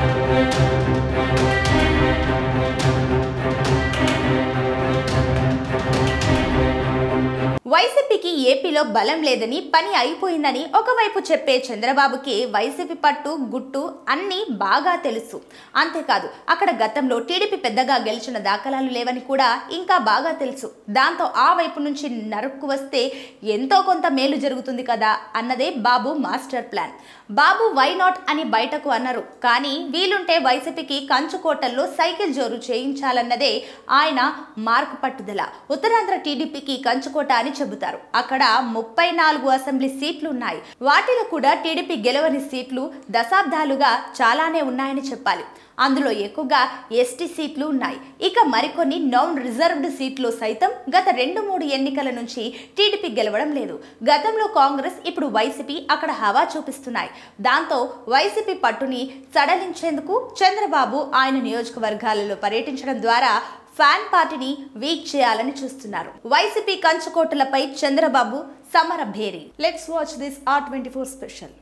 వైసీపీకి ఏపీలో బలం లేదని పని అయిపోయిందని ఒకవైపు చెప్పే చంద్రబాబుకి వైసీపీ పట్టు గుట్టు అన్నీ బాగా తెలుసు అంతేకాదు అక్కడ గతంలో టీడీపీ పెద్దగా గెలిచిన దాఖలాలు లేవని కూడా ఇంకా బాగా తెలుసు దాంతో ఆ వైపు నుంచి నరుక్కు వస్తే ఎంతో కొంత మేలు జరుగుతుంది కదా అన్నదే Babu master plan Babu why not అని బయటకు అన్నారు కానీ వీలుంటే వైసీపీకి కంచుకోటల్లో సైకిల్ జోరు చేయించాలన్నదే ఆయన మార్కు పట్టుదల ఉత్తరాంధ్ర టీడీపీకి కంచుకోట అని చెబుతారు అక్కడ ముప్పై నాలుగు అసెంబ్లీ సీట్లు ఉన్నాయి వాటిలో కూడా టీడీపీ గెలవని సీట్లు దశాబ్దాలుగా చాలానే ఉన్నాయని చెప్పాలి అందులో ఎక్కువగా ఎస్టీ సీట్లు ఉన్నాయి ఇక మరికొన్ని నాన్ రిజర్వ్డ్ సీట్లు సైతం గత రెండు మూడు ఎన్నికల నుంచి టీడీపీ గెలవడం లేదు గతంలో కాంగ్రెస్ ఇప్పుడు వైసీపీ అక్కడ హవా చూపిస్తున్నాయి దాంతో వైసీపీ పట్టుని సడలించేందుకు చంద్రబాబు ఆయన నియోజకవర్గాలలో పర్యటించడం ద్వారా ఫ్యాన్ పార్టీని వీక్ చేయాలని చూస్తున్నారు వైసీపీ కంచుకోటలపై చంద్రబాబు సమర భేరి let's watch this R twenty four special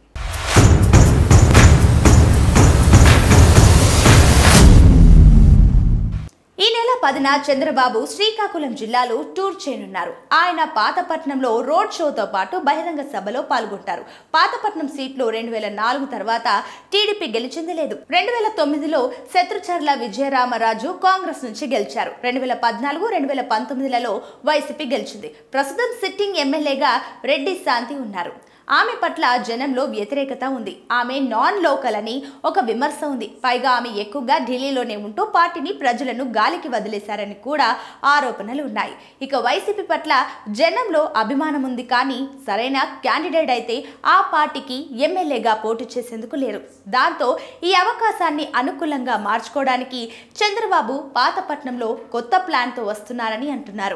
ఈ నెల పదిన చంద్రబాబు శ్రీకాకుళం జిల్లాలో టూర్ చేయనున్నారు ఆయన పాతపట్నంలో రోడ్ షోతో పాటు బహిరంగ సభలో పాల్గొంటారు పాతపట్నం సీట్లో రెండు వేల నాలుగు తర్వాత టీడీపీ గెలిచింది లేదు రెండు వేల తొమ్మిదిలో శత్రుచర్ల విజయరామరాజు కాంగ్రెస్ నుంచి గెలిచారు రెండు వేల పద్నాలుగు రెండు వేల పంతొమ్మిదిలలో వైసీపీ గెలిచింది ప్రస్తుతం సిట్టింగ్ ఎమ్మెల్యేగా రెడ్డి శాంతి ఉన్నారు ఆమె పట్ల జనంలో వ్యతిరేకత ఉంది ఆమె నాన్ లోకల్ అని ఒక విమర్శ ఉంది పైగా ఆమె ఎక్కువగా ఢిల్లీలోనే ఉంటూ పార్టీని ప్రజలను గాలికి వదిలేశారని కూడా ఆరోపణలు ఉన్నాయి ఇక వైసీపీ పట్ల జనంలో అభిమానం ఉంది కానీ సరైన క్యాండిడేట్ అయితే ఆ పార్టీకి ఎమ్మెల్యేగా పోటీ చేసేందుకు లేరు దాంతో ఈ అవకాశాన్ని అనుకూలంగా మార్చుకోవడానికి చంద్రబాబు పాతపట్నంలో కొత్త ప్లాన్తో వస్తున్నారని అంటున్నారు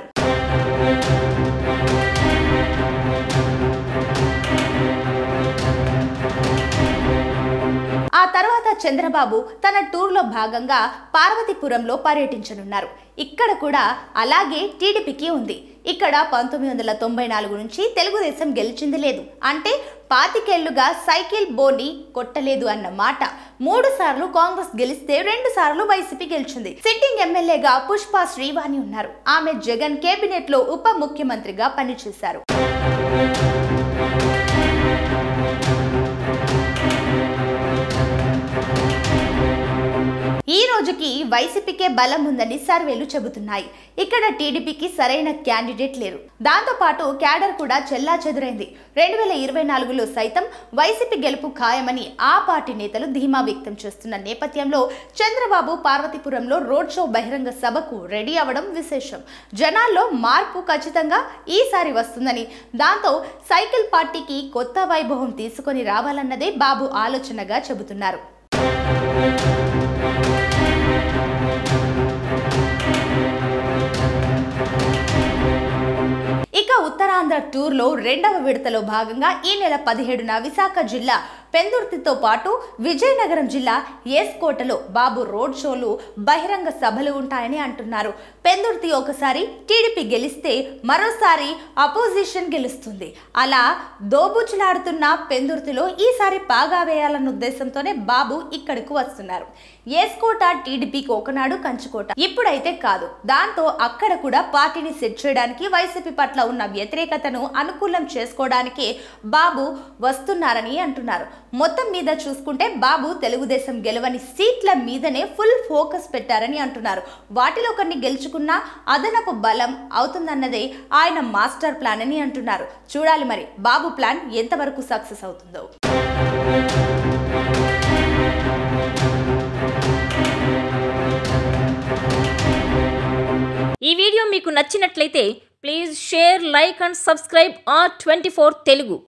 ఆ తర్వాత చంద్రబాబు తన టూర్లో భాగంగా పార్వతీపురంలో పర్యటించనున్నారు ఇక్కడ కూడా అలాగే టీడీపీకి ఉంది ఇక్కడ పంతొమ్మిది వందల తొంభై నాలుగు నుంచి తెలుగుదేశం గెలిచింది లేదు అంటే పాతికేళ్లుగా సైకిల్ బోని కొట్టలేదు అన్న మాట మూడు సార్లు కాంగ్రెస్ గెలిస్తే రెండు సార్లు వైసీపీ గెలిచింది సిట్టింగ్ ఎమ్మెల్యేగా పుష్ప శ్రీవాణి ఉన్నారు ఆమె జగన్ కేబినెట్ లో ఉప ముఖ్యమంత్రిగా పనిచేశారు ఈ రోజుకి వైసీపీకే బలం ఉందని సర్వేలు చెబుతున్నాయి ఇక్కడ టీడీపీకి సరైన క్యాండిడేట్ లేరు దాంతో పాటు క్యాడర్ కూడా చెల్లా చెదురైంది రెండు వేల ఇరవై నాలుగులో సైతం వైసీపీ గెలుపు ఖాయమని ఆ పార్టీ నేతలు ధీమా వ్యక్తం చేస్తున్న నేపథ్యంలో చంద్రబాబు పార్వతీపురంలో రోడ్ షో బహిరంగ సభకు రెడీ అవ్వడం విశేషం జనాల్లో మార్పు ఖచ్చితంగా ఈసారి వస్తుందని దాంతో సైకిల్ పార్టీకి కొత్త వైభవం తీసుకొని రావాలన్నదే బాబు ఆలోచనగా చెబుతున్నారు ఇక ఉత్తరాంధ్ర టూర్లో రెండవ విడతలో భాగంగా ఈ నెల పదిహేడున విశాఖ జిల్లా పెందుర్తితో పాటు విజయనగరం జిల్లా ఏస్కోటలో బాబు రోడ్ షోలు బహిరంగ సభలు ఉంటాయని అంటున్నారు పెందుర్తి ఒకసారి టీడీపీ గెలిస్తే మరోసారి అపోజిషన్ గెలుస్తుంది అలా దోబుచులాడుతున్న పెందుర్తిలో ఈసారి పాగా వేయాలన్న ఉద్దేశంతోనే బాబు ఇక్కడకు వస్తున్నారు ఏస్కోట టీడీపీకి ఒకనాడు కంచుకోట ఇప్పుడైతే కాదు దాంతో అక్కడ కూడా పార్టీని సెట్ చేయడానికి వైసీపీ పట్ల ఉన్న వ్యతిరేకతను అనుకూలం చేసుకోవడానికి బాబు వస్తున్నారని అంటున్నారు మొత్తం మీద చూసుకుంటే బాబు తెలుగుదేశం గెలవని సీట్ల మీదనే ఫుల్ ఫోకస్ పెట్టారని అంటున్నారు వాటిలో కొన్ని గెలుచుకున్న అదనపు బలం అవుతుందన్నదే ఆయన మాస్టర్ ప్లాన్ అని అంటున్నారు చూడాలి మరి బాబు ప్లాన్ ఎంతవరకు సక్సెస్ అవుతుందో ఈ వీడియో మీకు నచ్చినట్లయితే please share like and subscribe R twenty Telugu